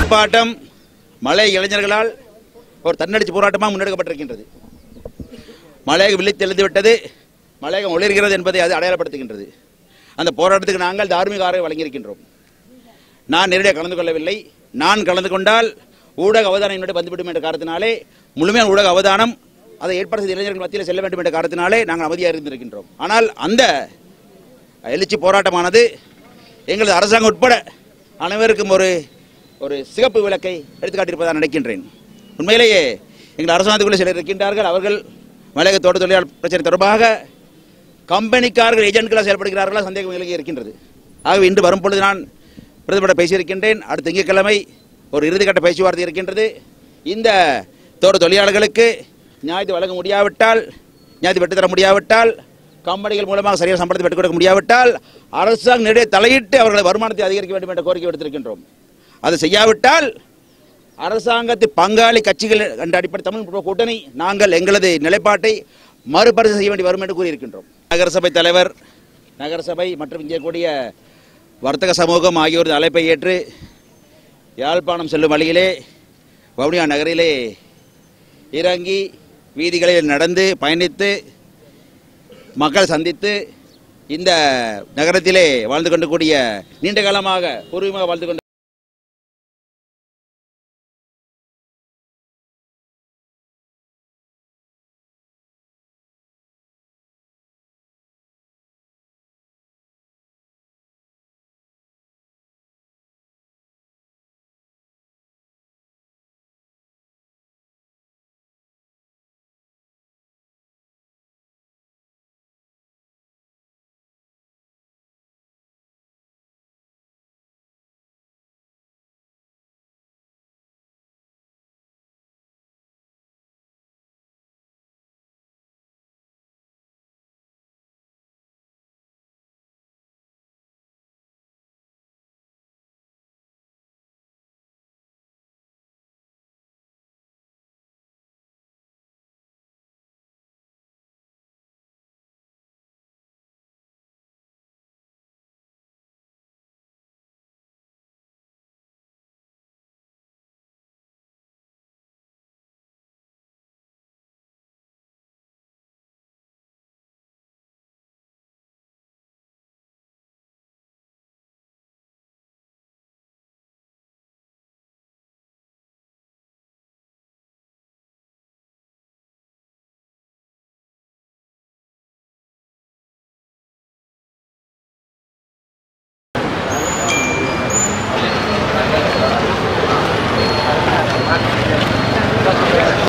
ஆர்ப்பாட்டம் மலை இளைஞர்களால் ஒரு தன்னடிச்சு போராட்டமாக முன்னெடுக்கப்பட்டிருக்கின்றது மலையகம் விழித்தெழுந்து விட்டது மலையகம் ஒளிர்கிறது என்பதை அது அடையாளப்படுத்துகின்றது அந்த போராட்டத்துக்கு நாங்கள் தார்மீக ஆதரவை வழங்கியிருக்கின்றோம் நான் நேரடியாக கலந்து கொள்ளவில்லை நான் கலந்து கொண்டால் ஊடக அவதானம் என்னுடைய வந்துவிடும் என்ற காரணத்தினாலே முழுமையான ஊடக அவதானம் அதை ஏற்பாடு செய்த இளைஞர்கள் மத்தியில் செல்ல வேண்டும் என்ற காரணத்தினாலே நாங்கள் அமைதியாக இருந்திருக்கின்றோம் ஆனால் அந்த எழுச்சி போராட்டமானது எங்களது அரசாங்கம் உட்பட அனைவருக்கும் ஒரு ஒரு சிகப்பு விளக்கை எடுத்துக்காட்டியிருப்பதாக நினைக்கின்றேன் உண்மையிலேயே எங்கள் அரசாங்கத்துக்குள்ளே சிலர் இருக்கின்றார்கள் அவர்கள் மலையக தோட்ட தொழிலாளர் பிரச்சனை தொடர்பாக கம்பெனிக்காரர்கள் ஏஜென்ட்களாக செயல்படுகிறார்களா சந்தேகம் விலகி இருக்கின்றது ஆகவே இன்று வரும் பொழுது நான் பிரதமர் பேசியிருக்கின்றேன் அடுத்த திங்கட்கிழமை ஒரு இறுதிக்கட்ட பேச்சுவார்த்தை இருக்கின்றது இந்த தோட்ட தொழிலாளர்களுக்கு நியாயத்தை வழங்க முடியாவிட்டால் நியாயத்தை பெற்றுத்தர முடியாவிட்டால் கம்பெனிகள் மூலமாக சரியான சம்பளத்தை பெற்றுக் கொடுக்க முடியாவிட்டால் அரசாங்கம் நேரடியாக தலையிட்டு அவர்களை வருமானத்தை அதிகரிக்க வேண்டும் என்ற கோரிக்கை விடுத்திருக்கின்றோம் அதை செய்யாவிட்டால் அரசாங்கத்தின் பங்காளி கட்சிகள் என்ற அடிப்படை தமிழ் கூட்டணி நாங்கள் எங்களது நிலைப்பாட்டை மறுபரிசீலனை செய்ய வேண்டி வரும் என்று கூறியிருக்கின்றோம் நகரசபை தலைவர் நகரசபை மற்றும் இங்கே கூடிய வர்த்தக சமூகம் ஆகியோரது அழைப்பை ஏற்று யாழ்ப்பாணம் செல்லும் வழியிலே வவுனியா நகரிலே இறங்கி வீதிகளில் நடந்து பயணித்து மக்கள் சந்தித்து இந்த நகரத்திலே வாழ்ந்து கொண்டு கூடிய நீண்ட காலமாக பூர்வீகமாக வாழ்ந்து கொண்டு